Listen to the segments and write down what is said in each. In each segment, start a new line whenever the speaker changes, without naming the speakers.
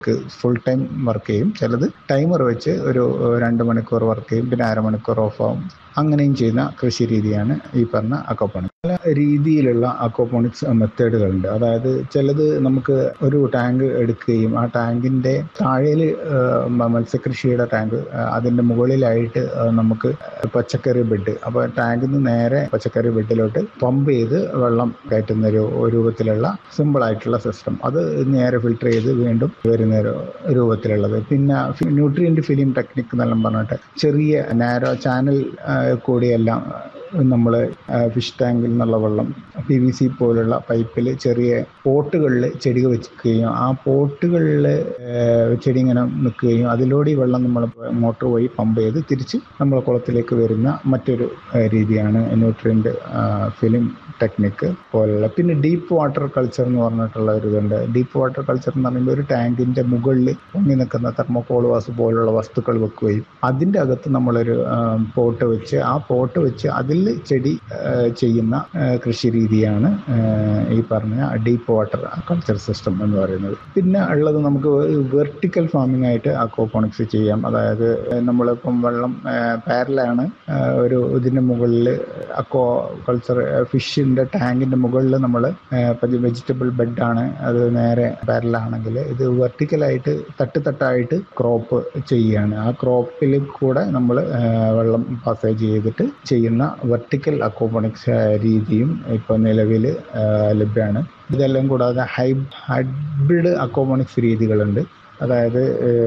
full time work ചെയ്യും ചിലത് timer വെച്ച് ഒരു രണ്ട് മണിക്കൂർ വർക്ക് ചെയ്യും പിന്നെ അരമണിക്കൂർ ഓഫ് ആവും അങ്ങനെയും ചെയ്യുന്ന കൃഷി രീതിയാണ് ഈ പറഞ്ഞ അക്വപോണിക്സ് പല രീതിയിലുള്ള അക്വപോണിക്സ് മെത്തേഡുകളുണ്ട് അതായത് ചിലത് നമുക്ക് ഒരു ടാങ്ക് എടുക്കുകയും ആ ടാങ്കിന്റെ താഴേൽ മത്സ്യകൃഷിയുടെ ടാങ്ക് അതിന്റെ മുകളിലായിട്ട് നമുക്ക് പച്ചക്കറി ബെഡ് അപ്പോൾ ടാങ്കിൽ നിന്ന് നേരെ പച്ചക്കറി ബെഡിലോട്ട് പമ്പ് ചെയ്ത് വെള്ളം കയറ്റുന്ന ഒരു രൂപത്തിലുള്ള സിമ്പിൾ ആയിട്ടുള്ള സിസ്റ്റം അത് നേരെ ഫിൽട്ടർ ചെയ്ത് വീണ്ടും വരുന്ന ഒരു രൂപത്തിലുള്ളത് പിന്നെ ന്യൂട്രിയന്റ് ഫിലിം ടെക്നിക് എന്നെല്ലാം പറഞ്ഞിട്ട് ചെറിയ നാരോ ചാനൽ കൂടിയെല്ലാം നമ്മൾ ഫിഷ് ടാങ്കിൽ നിന്നുള്ള വെള്ളം പി വി സി പോലുള്ള പൈപ്പിൽ ചെറിയ പോട്ടുകളിൽ ചെടി വെക്കുകയും ആ പോട്ടുകളിൽ ചെടി ഇങ്ങനെ നിൽക്കുകയും അതിലൂടെ ഈ വെള്ളം നമ്മൾ മോട്ടോർ വഴി പമ്പ് ചെയ്ത് തിരിച്ച് നമ്മളെ കുളത്തിലേക്ക് വരുന്ന മറ്റൊരു രീതിയാണ് ന്യൂട്രിയൻ്റ് ഫിലിം ടെക്നിക്ക് പോലുള്ള പിന്നെ ഡീപ്പ് വാട്ടർ കൾച്ചർ എന്ന് പറഞ്ഞിട്ടുള്ള ഒരു ഇതുണ്ട് ഡീപ്പ് വാട്ടർ കൾച്ചർ എന്ന് പറയുമ്പോൾ ഒരു ടാങ്കിന്റെ മുകളിൽ പൊങ്ങി നിൽക്കുന്ന തെർമോകോൾ വാസ് പോലുള്ള വസ്തുക്കൾ വെക്കുകയും അതിൻ്റെ അകത്ത് നമ്മളൊരു പോട്ട് വെച്ച് ആ പോട്ട് വെച്ച് അതിൽ ചെടി ചെയ്യുന്ന കൃഷി രീതിയാണ് ഈ പറഞ്ഞ ഡീപ്പ് വാട്ടർ കൾച്ചർ സിസ്റ്റം എന്ന് പറയുന്നത് പിന്നെ ഉള്ളത് നമുക്ക് വെർട്ടിക്കൽ ഫാമിംഗ് ആയിട്ട് അക്വാപോണിക്സ് ചെയ്യാം അതായത് നമ്മളിപ്പം വെള്ളം പാരലാണ് ഒരു ഇതിൻ്റെ മുകളിൽ അക്വാ കൾച്ചർ ഫിഷിൻ്റെ ടാങ്കിൻ്റെ മുകളിൽ നമ്മൾ വെജിറ്റബിൾ ബെഡാണ് അത് നേരെ പാരലാണെങ്കിൽ ഇത് വെർട്ടിക്കലായിട്ട് തട്ട് തട്ടായിട്ട് ക്രോപ്പ് ചെയ്യുകയാണ് ആ ക്രോപ്പിൽ കൂടെ നമ്മൾ വെള്ളം പാസേജ് ചെയ്തിട്ട് ചെയ്യുന്ന വെർട്ടിക്കൽ അക്വാപോണിക്സ് രീതിയും ഇപ്പോൾ നിലവിൽ ലഭ്യമാണ് ഇതെല്ലാം കൂടാതെ ഹൈ ഹൈബ്രിഡ് അക്വാപോണിക്സ് രീതികളുണ്ട് അതായത്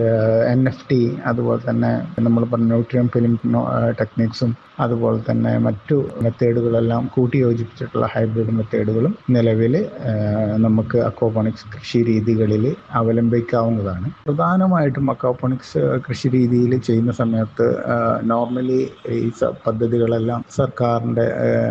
എൻ എഫ് ടി അതുപോലെ തന്നെ നമ്മൾ പറഞ്ഞ ന്യൂട്രിയം ഫിലിം ടെക്നിക്സും അതുപോലെ തന്നെ മറ്റു മെത്തേഡുകളെല്ലാം കൂട്ടി യോജിപ്പിച്ചിട്ടുള്ള ഹൈബ്രിഡ് മെത്തേഡുകളും നിലവിൽ നമുക്ക് അക്വാപോണിക്സ് കൃഷി രീതികളിൽ അവലംബിക്കാവുന്നതാണ് പ്രധാനമായിട്ടും അക്വാപോണിക്സ് കൃഷി രീതിയിൽ ചെയ്യുന്ന സമയത്ത് നോർമലി ഈ പദ്ധതികളെല്ലാം സർക്കാരിൻ്റെ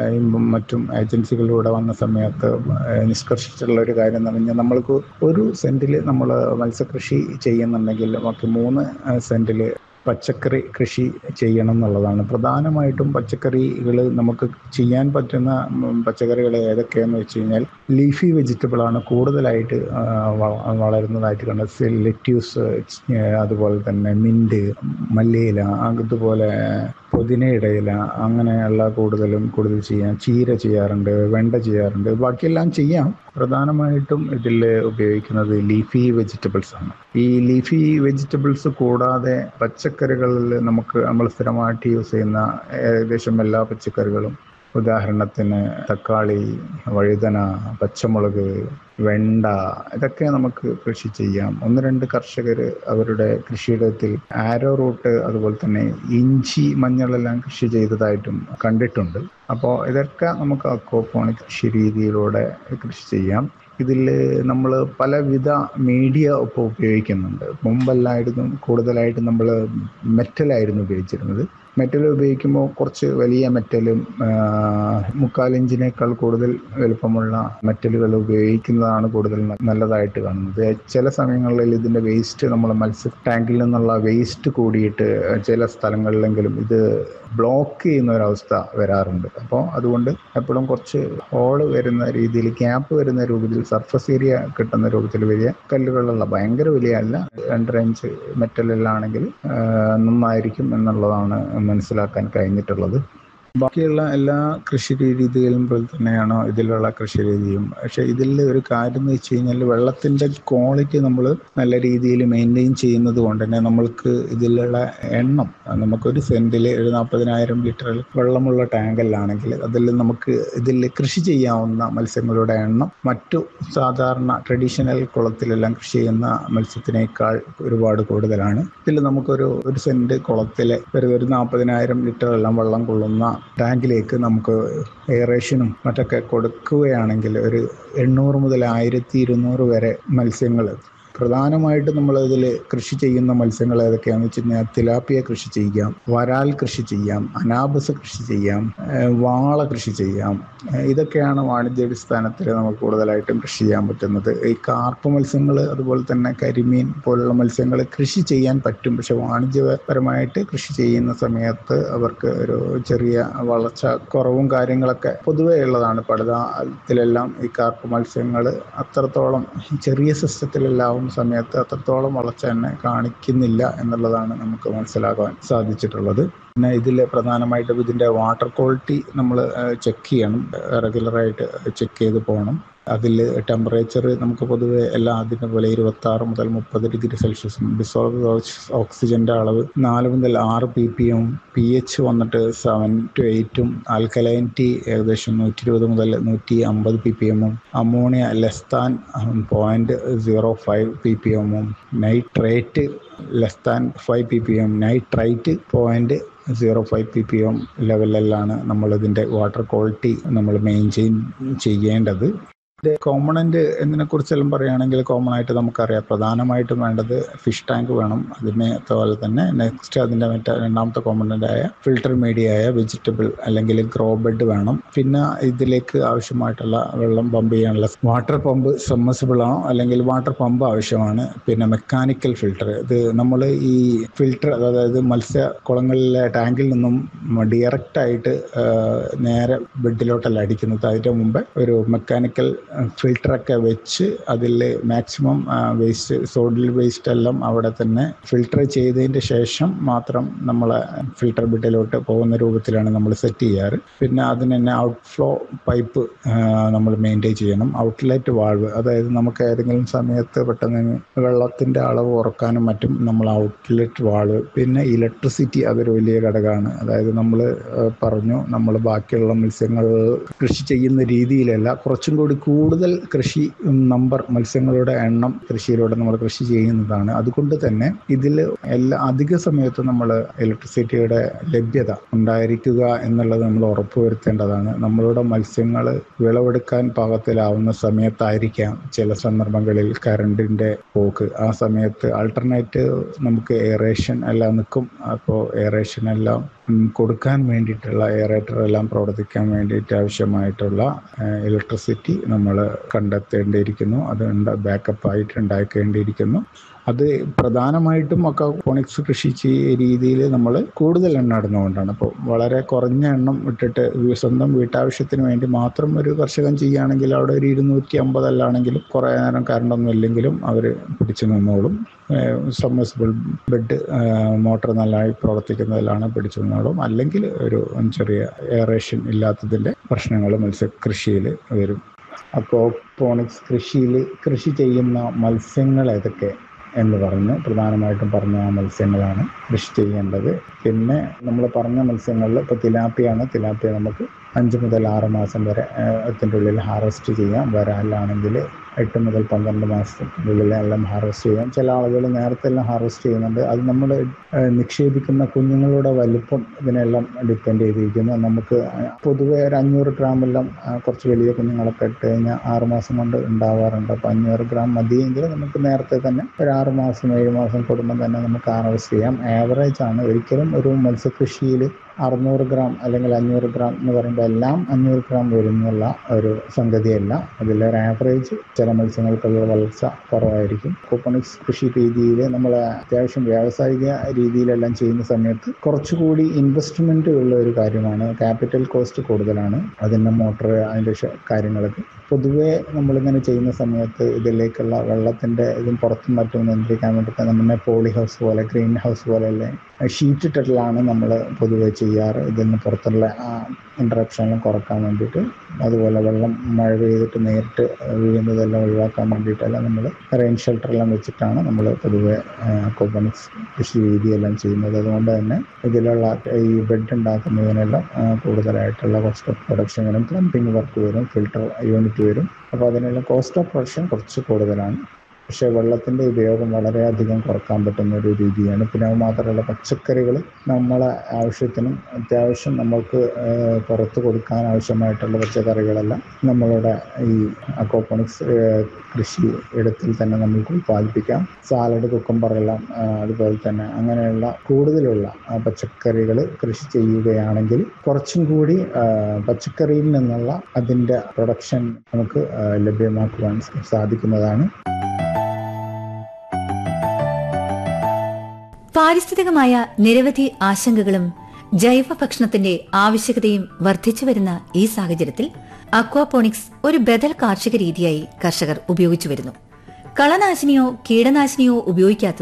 മറ്റും ഏജൻസികളിലൂടെ വന്ന സമയത്ത് നിഷ്കർഷിച്ചിട്ടുള്ള ഒരു കാര്യം എന്ന് പറഞ്ഞാൽ നമ്മൾക്ക് ഒരു സെന്റിൽ നമ്മൾ മത്സ്യകൃഷി ചെയ്യുന്നുണ്ടെങ്കിൽ നമുക്ക് മൂന്ന് സെന്റിൽ പച്ചക്കറി കൃഷി ചെയ്യണം എന്നുള്ളതാണ് പ്രധാനമായിട്ടും പച്ചക്കറികൾ നമുക്ക് ചെയ്യാൻ പറ്റുന്ന പച്ചക്കറികൾ ഏതൊക്കെയാന്ന് വെച്ച് കഴിഞ്ഞാൽ ലീഫി വെജിറ്റബിൾ ആണ് കൂടുതലായിട്ട് വളരുന്നതായിട്ട് കണ്ടത് ലെറ്റ്യൂസ് അതുപോലെ തന്നെ മിൻറ്റ് മല്ലിയില അതുപോലെ പുതിനയുടെ ഇല അങ്ങനെയുള്ള കൂടുതലും കൂടുതൽ ചെയ്യാം ചീര ചെയ്യാറുണ്ട് വെണ്ട ചെയ്യാറുണ്ട് ബാക്കിയെല്ലാം ചെയ്യാം പ്രധാനമായിട്ടും ഇതിൽ ഉപയോഗിക്കുന്നത് ലീഫി വെജിറ്റബിൾസ് ആണ് ഈ ലീഫി വെജിറ്റബിൾസ് കൂടാതെ പച്ചക്കറികളിൽ നമുക്ക് നമ്മൾ സ്ഥിരമായിട്ട് യൂസ് ചെയ്യുന്ന ഏകദേശം എല്ലാ പച്ചക്കറികളും ഉദാഹരണത്തിന് തക്കാളി വഴുതന പച്ചമുളക് വെണ്ട ഇതൊക്കെ നമുക്ക് കൃഷി ചെയ്യാം ഒന്ന് രണ്ട് കർഷകർ അവരുടെ കൃഷിയിടത്തിൽ ആരോ റൂട്ട് അതുപോലെ തന്നെ ഇഞ്ചി മഞ്ഞളെല്ലാം കൃഷി ചെയ്തതായിട്ടും കണ്ടിട്ടുണ്ട് അപ്പോൾ ഇതൊക്കെ നമുക്ക് അക്വോപോണിക് കൃഷി രീതിയിലൂടെ കൃഷി ചെയ്യാം ഇതിൽ നമ്മൾ പലവിധ മീഡിയ ഇപ്പോൾ ഉപയോഗിക്കുന്നുണ്ട് മുമ്പല്ലായിരുന്നു കൂടുതലായിട്ട് നമ്മൾ മെറ്റലായിരുന്നു ഉപയോഗിച്ചിരുന്നത് മെറ്റൽ ഉപയോഗിക്കുമ്പോൾ കുറച്ച് വലിയ മെറ്റലും മുക്കാലിഞ്ചിനേക്കാൾ കൂടുതൽ വലുപ്പമുള്ള മെറ്റലുകൾ ഉപയോഗിക്കുന്നതാണ് കൂടുതൽ നല്ലതായിട്ട് കാണുന്നത് ചില സമയങ്ങളിൽ ഇതിൻ്റെ വേസ്റ്റ് നമ്മൾ മത്സ്യ ടാങ്കിൽ നിന്നുള്ള വേസ്റ്റ് കൂടിയിട്ട് ചില സ്ഥലങ്ങളിലെങ്കിലും ഇത് ബ്ലോക്ക് ചെയ്യുന്ന ഒരവസ്ഥ വരാറുണ്ട് അപ്പോൾ അതുകൊണ്ട് എപ്പോഴും കുറച്ച് ഹോള് വരുന്ന രീതിയിൽ ഗ്യാപ്പ് വരുന്ന രൂപത്തിൽ സർഫസ് ഏരിയ കിട്ടുന്ന രൂപത്തിൽ വലിയ കല്ലുകളുള്ള ഭയങ്കര വലിയ അല്ല രണ്ടര ഇഞ്ച് മെറ്റലിലാണെങ്കിൽ നന്നായിരിക്കും എന്നുള്ളതാണ് മനസ്സിലാക്കാൻ കഴിഞ്ഞിട്ടുള്ളത് ബാക്കിയുള്ള എല്ലാ കൃഷി രീതികളും പോലെ തന്നെയാണോ ഇതിലുള്ള കൃഷി രീതിയും പക്ഷെ ഇതിൽ ഒരു കാര്യം എന്ന് വെച്ച് കഴിഞ്ഞാൽ വെള്ളത്തിൻ്റെ ക്വാളിറ്റി നമ്മൾ നല്ല രീതിയിൽ മെയിൻറ്റെയിൻ ചെയ്യുന്നത് കൊണ്ട് തന്നെ നമ്മൾക്ക് ഇതിലുള്ള എണ്ണം നമുക്കൊരു സെൻറ്റിൽ ഒരു നാൽപ്പതിനായിരം ലിറ്റർ വെള്ളമുള്ള ടാങ്കല്ലാണെങ്കിൽ അതിൽ നമുക്ക് ഇതിൽ കൃഷി ചെയ്യാവുന്ന മത്സ്യങ്ങളുടെ എണ്ണം മറ്റു സാധാരണ ട്രഡീഷണൽ കുളത്തിലെല്ലാം കൃഷി ചെയ്യുന്ന മത്സ്യത്തിനേക്കാൾ ഒരുപാട് കൂടുതലാണ് ഇതിൽ നമുക്കൊരു ഒരു സെൻറ്റ് കുളത്തിൽ ഒരു ഒരു നാൽപ്പതിനായിരം ലിറ്റർ എല്ലാം വെള്ളം കൊള്ളുന്ന ടാങ്കിലേക്ക് നമുക്ക് എയറേഷനും മറ്റൊക്കെ കൊടുക്കുകയാണെങ്കിൽ ഒരു എണ്ണൂറ് മുതൽ ആയിരത്തി ഇരുന്നൂറ് വരെ മത്സ്യങ്ങൾ പ്രധാനമായിട്ട് നമ്മൾ ഇതിൽ കൃഷി ചെയ്യുന്ന മത്സ്യങ്ങൾ ഏതൊക്കെയാണെന്ന് വെച്ച് കഴിഞ്ഞാൽ തിലാപ്പിയ കൃഷി ചെയ്യാം വരാൽ കൃഷി ചെയ്യാം അനാബസ് കൃഷി ചെയ്യാം വാള കൃഷി ചെയ്യാം ഇതൊക്കെയാണ് വാണിജ്യാടിസ്ഥാനത്തിൽ നമുക്ക് കൂടുതലായിട്ടും കൃഷി ചെയ്യാൻ പറ്റുന്നത് ഈ കാർപ്പ് മത്സ്യങ്ങൾ അതുപോലെ തന്നെ കരിമീൻ പോലുള്ള മത്സ്യങ്ങൾ കൃഷി ചെയ്യാൻ പറ്റും പക്ഷെ വാണിജ്യപരമായിട്ട് കൃഷി ചെയ്യുന്ന സമയത്ത് അവർക്ക് ഒരു ചെറിയ വളർച്ച കുറവും കാര്യങ്ങളൊക്കെ പൊതുവേ ഉള്ളതാണ് പടുതാത്തിലെല്ലാം ഈ കാർപ്പ് മത്സ്യങ്ങൾ അത്രത്തോളം ചെറിയ സിസ്റ്റത്തിലെല്ലാം ഉണ്ടാകുന്ന സമയത്ത് അത്രത്തോളം വളർച്ച തന്നെ കാണിക്കുന്നില്ല എന്നുള്ളതാണ് നമുക്ക് മനസ്സിലാക്കാൻ സാധിച്ചിട്ടുള്ളത് പിന്നെ ഇതിൽ പ്രധാനമായിട്ടും ഇതിൻ്റെ വാട്ടർ ക്വാളിറ്റി നമ്മൾ ചെക്ക് ചെയ്യണം റെഗുലറായിട്ട് ചെക്ക് ചെയ്ത് പോകണം അതിൽ ടെമ്പറേച്ചർ നമുക്ക് പൊതുവെ എല്ലാ ആദ്യത്തെ പോലെ ഇരുപത്തി ആറ് മുതൽ മുപ്പത് ഡിഗ്രി സെൽഷ്യസും ഡിസോൾവ് ഓക്സിജന്റെ അളവ് നാല് മുതൽ ആറ് P P M P H വന്നിട്ട് സെവൻ ടു എയ്റ്റും ആൽക്കലൈനിറ്റി ഏകദേശം നൂറ്റി ഇരുപത് മുതൽ നൂറ്റി അമ്പത് പി പി എമ്മും ammonia less than point zero five P P എമ്മും nitrate less than five P P M nitrite point zero five P P M ലെവലിലാണ് നമ്മളിതിൻ്റെ വാട്ടർ ക്വാളിറ്റി നമ്മൾ മെയിൻറ്റെയിൻ ചെയ്യേണ്ടത് കോമണൻ്റ് എന്നതിനെ കുറിച്ചെല്ലാം പറയുകയാണെങ്കിൽ കോമൺ ആയിട്ട് നമുക്കറിയാം പ്രധാനമായിട്ടും വേണ്ടത് ഫിഷ് ടാങ്ക് വേണം അതിനെ അതുപോലെ തന്നെ നെക്സ്റ്റ് അതിൻ്റെ മറ്റേ രണ്ടാമത്തെ കോമണൻ്റ് ആയ ഫിൽട്ടർ മീഡിയ ആയ വെജിറ്റബിൾ അല്ലെങ്കിൽ ഗ്രോ ബെഡ് വേണം പിന്നെ ഇതിലേക്ക് ആവശ്യമായിട്ടുള്ള വെള്ളം പമ്പ് ചെയ്യാനുള്ള വാട്ടർ പമ്പ് സബ്മസിബിൾ ആണോ അല്ലെങ്കിൽ വാട്ടർ പമ്പ് ആവശ്യമാണ് പിന്നെ മെക്കാനിക്കൽ ഫിൽട്ടർ ഇത് നമ്മൾ ഈ ഫിൽട്ടർ അതായത് മത്സ്യക്കുളങ്ങളിലെ ടാങ്കിൽ നിന്നും ഡയറക്റ്റ് ആയിട്ട് നേരെ ബെഡിലോട്ടല്ല അടിക്കുന്നത് അതിൻ്റെ മുമ്പ് ഒരു മെക്കാനിക്കൽ ഫിൽട്ടറൊക്കെ വെച്ച് അതിൽ മാക്സിമം വേസ്റ്റ് സോഡിൽ വേസ്റ്റ് എല്ലാം അവിടെ തന്നെ ഫിൽട്ടർ ചെയ്തതിൻ്റെ ശേഷം മാത്രം നമ്മൾ ഫിൽട്ടർ ബിഡിലോട്ട് പോകുന്ന രൂപത്തിലാണ് നമ്മൾ സെറ്റ് ചെയ്യാറ് പിന്നെ അതിന് തന്നെ ഔട്ട്ഫ്ലോ പൈപ്പ് നമ്മൾ മെയിൻറ്റെയിൻ ചെയ്യണം ഔട്ട്ലെറ്റ് വാൾവ് അതായത് നമുക്ക് ഏതെങ്കിലും സമയത്ത് പെട്ടെന്ന് വെള്ളത്തിൻ്റെ അളവ് ഉറക്കാനും മറ്റും നമ്മൾ ഔട്ട്ലെറ്റ് വാൾവ് പിന്നെ ഇലക്ട്രിസിറ്റി അതൊരു വലിയ ഘടകമാണ് അതായത് നമ്മൾ പറഞ്ഞു നമ്മൾ ബാക്കിയുള്ള മത്സ്യങ്ങൾ കൃഷി ചെയ്യുന്ന രീതിയിലല്ല കുറച്ചും കൂടി കൂടുതൽ കൃഷി നമ്പർ മത്സ്യങ്ങളുടെ എണ്ണം കൃഷിയിലൂടെ നമ്മൾ കൃഷി ചെയ്യുന്നതാണ് അതുകൊണ്ട് തന്നെ ഇതിൽ എല്ലാ അധിക സമയത്തും നമ്മൾ ഇലക്ട്രിസിറ്റിയുടെ ലഭ്യത ഉണ്ടായിരിക്കുക എന്നുള്ളത് നമ്മൾ ഉറപ്പുവരുത്തേണ്ടതാണ് നമ്മളുടെ മത്സ്യങ്ങൾ വിളവെടുക്കാൻ പാകത്തിലാവുന്ന സമയത്തായിരിക്കാം ചില സന്ദർഭങ്ങളിൽ കറണ്ടിൻ്റെ പോക്ക് ആ സമയത്ത് ആൾട്ടർനേറ്റ് നമുക്ക് എയറേഷൻ എല്ലാം നിൽക്കും അപ്പോൾ എയറേഷൻ എല്ലാം കൊടുക്കാൻ വേണ്ടിയിട്ടുള്ള എയറേറ്റർ എല്ലാം പ്രവർത്തിക്കാൻ വേണ്ടിയിട്ട് ആവശ്യമായിട്ടുള്ള ഇലക്ട്രിസിറ്റി നമ്മൾ കണ്ടെത്തേണ്ടിയിരിക്കുന്നു അത് ബാക്കപ്പ് ആയിട്ട് ഉണ്ടാക്കേണ്ടിയിരിക്കുന്നു അത് പ്രധാനമായിട്ടും അക്വാപോണിക്സ് കൃഷി രീതിയിൽ നമ്മൾ കൂടുതൽ എണ്ണം ഇടുന്നതുകൊണ്ടാണ് അപ്പോൾ വളരെ കുറഞ്ഞ എണ്ണം ഇട്ടിട്ട് സ്വന്തം വീട്ടാവശ്യത്തിന് വേണ്ടി മാത്രം ഒരു കർഷകൻ ചെയ്യുകയാണെങ്കിൽ അവിടെ ഒരു ഇരുന്നൂറ്റി അമ്പതല്ലാണെങ്കിലും കുറേ നേരം കറണ്ടൊന്നും ഇല്ലെങ്കിലും അവർ പിടിച്ചു നിന്നോളും സബ്മസിബിൾ ബെഡ് മോട്ടർ നല്ലതായി പ്രവർത്തിക്കുന്നതിലാണ് പിടിച്ചു നിന്നോളും അല്ലെങ്കിൽ ഒരു ചെറിയ എയറേഷൻ ഇല്ലാത്തതിൻ്റെ പ്രശ്നങ്ങൾ മത്സ്യകൃഷിയിൽ വരും അക്വാപോണിക്സ് കൃഷിയിൽ കൃഷി ചെയ്യുന്ന മത്സ്യങ്ങൾ ഏതൊക്കെ എന്ന് പറഞ്ഞ് പ്രധാനമായിട്ടും പറഞ്ഞ ആ മത്സ്യങ്ങളാണ് കൃഷി ചെയ്യേണ്ടത് പിന്നെ നമ്മൾ പറഞ്ഞ മത്സ്യങ്ങളിൽ ഇപ്പോൾ തിലാപ്പിയാണ് തിലാപ്പിയ നമുക്ക് അഞ്ച് മുതൽ ആറ് മാസം വരെ അതിൻ്റെ ഉള്ളിൽ ഹാർവെസ്റ്റ് ചെയ്യാം വരാലാണെങ്കിൽ എട്ട് മുതൽ പന്ത്രണ്ട് മാസത്തിനുള്ളിൽ എല്ലാം ഹാർവെസ്റ്റ് ചെയ്യാം ചില ആളുകൾ നേരത്തെ എല്ലാം ഹാർവെസ്റ്റ് ചെയ്യുന്നുണ്ട് അത് നമ്മൾ നിക്ഷേപിക്കുന്ന കുഞ്ഞുങ്ങളുടെ വലുപ്പം ഇതിനെല്ലാം ഡിപ്പെൻഡ് ചെയ്തിരിക്കുന്നു നമുക്ക് പൊതുവെ ഒരു അഞ്ഞൂറ് ഗ്രാം എല്ലാം കുറച്ച് വലിയ കുഞ്ഞുങ്ങളൊക്കെ ഇട്ട് കഴിഞ്ഞാൽ ആറ് മാസം കൊണ്ട് ഉണ്ടാവാറുണ്ട് അപ്പോൾ അഞ്ഞൂറ് ഗ്രാം മതിയെങ്കിൽ നമുക്ക് നേരത്തെ തന്നെ ഒരു ആറ് മാസം ഏഴ് മാസം കൂടുമ്പോൾ തന്നെ നമുക്ക് ഹാർവെസ്റ്റ് ചെയ്യാം ആവറേജ് ആണ് ഒരിക്കലും ഒരു മത്സ്യകൃഷിയിൽ അറുന്നൂറ് ഗ്രാം അല്ലെങ്കിൽ അഞ്ഞൂറ് ഗ്രാം എന്ന് പറയുമ്പോൾ എല്ലാം അഞ്ഞൂറ് ഗ്രാം വരുന്നുള്ള ഒരു സംഗതിയല്ല അതിലൊരു ആവറേജ് ചില മത്സ്യങ്ങൾക്കുള്ള വളർച്ച കുറവായിരിക്കും കൂപ്പണിക്സ് കൃഷി രീതിയിൽ നമ്മൾ അത്യാവശ്യം വ്യാവസായിക രീതിയിലെല്ലാം ചെയ്യുന്ന സമയത്ത് കുറച്ചുകൂടി ഇൻവെസ്റ്റ്മെന്റ് ഉള്ള ഒരു കാര്യമാണ് ക്യാപിറ്റൽ കോസ്റ്റ് കൂടുതലാണ് അതിൻ്റെ മോട്ടർ അതിൻ്റെ കാര്യങ്ങളൊക്കെ പൊതുവേ നമ്മളിങ്ങനെ ചെയ്യുന്ന സമയത്ത് ഇതിലേക്കുള്ള വെള്ളത്തിൻ്റെ ഇതും പുറത്തും മറ്റും നിയന്ത്രിക്കാൻ വേണ്ടിയിട്ട് നമ്മുടെ പോളി ഹൗസ് പോലെ ഗ്രീൻ ഹൗസ് പോലെയുള്ള ഷീറ്റ് ഇട്ടിട്ടാണ് നമ്മൾ പൊതുവെ ചെയ്യാറ് ഇതിന് പുറത്തുള്ള ഇൻട്രപ്ഷനെല്ലാം കുറക്കാൻ വേണ്ടിയിട്ട് അതുപോലെ വെള്ളം മഴ പെയ്തിട്ട് നേരിട്ട് വീഴുന്നതെല്ലാം ഒഴിവാക്കാൻ വേണ്ടിയിട്ടെല്ലാം നമ്മൾ റെയിൻ ഷെൽട്ടറെല്ലാം വെച്ചിട്ടാണ് നമ്മൾ പൊതുവെ അക്വബണിക്സ് കൃഷി രീതിയെല്ലാം ചെയ്യുന്നത് അതുകൊണ്ട് തന്നെ ഇതിലുള്ള ഈ ബെഡ് ഉണ്ടാക്കുന്നതിനെല്ലാം കൂടുതലായിട്ടുള്ള കോസ്റ്റ് ഓഫ് പ്രൊഡക്ഷൻ വരും പ്ലംബിംഗ് വർക്ക് വരും ഫിൽട്ടർ യൂണിറ്റ് വരും അപ്പോൾ അതിനെല്ലാം കോസ്റ്റ് ഓഫ് പ്രൊഡക്ഷൻ കുറച്ച് കൂടുതലാണ് പക്ഷേ വെള്ളത്തിൻ്റെ ഉപയോഗം വളരെയധികം കുറക്കാൻ പറ്റുന്ന ഒരു രീതിയാണ് പിന്നെ അത് മാത്രമല്ല പച്ചക്കറികൾ നമ്മളെ ആവശ്യത്തിനും അത്യാവശ്യം നമ്മൾക്ക് പുറത്ത് കൊടുക്കാൻ ആവശ്യമായിട്ടുള്ള പച്ചക്കറികളെല്ലാം നമ്മളുടെ ഈ അക്വാപോണിക്സ് കൃഷി ഇടത്തിൽ തന്നെ നമുക്ക് ഉൽപ്പാദിപ്പിക്കാം സാലഡ് കുക്കമ്പറെല്ലാം അതുപോലെ തന്നെ അങ്ങനെയുള്ള കൂടുതലുള്ള പച്ചക്കറികൾ കൃഷി ചെയ്യുകയാണെങ്കിൽ കുറച്ചും കൂടി പച്ചക്കറിയിൽ നിന്നുള്ള അതിൻ്റെ പ്രൊഡക്ഷൻ നമുക്ക് ലഭ്യമാക്കുവാൻ സാധിക്കുന്നതാണ്
പാരിസ്ഥിതികമായ നിരവധി ആശങ്കകളും ജൈവ ഭക്ഷണത്തിന്റെ ആവശ്യകതയും വർദ്ധിച്ചു വരുന്ന ഈ സാഹചര്യത്തിൽ അക്വാപോണിക്സ് ഒരു ബദൽ കാർഷിക രീതിയായി കർഷകർ ഉപയോഗിച്ചു വരുന്നു കളനാശിനിയോ കീടനാശിനിയോ ഉപയോഗിക്കാത്തത്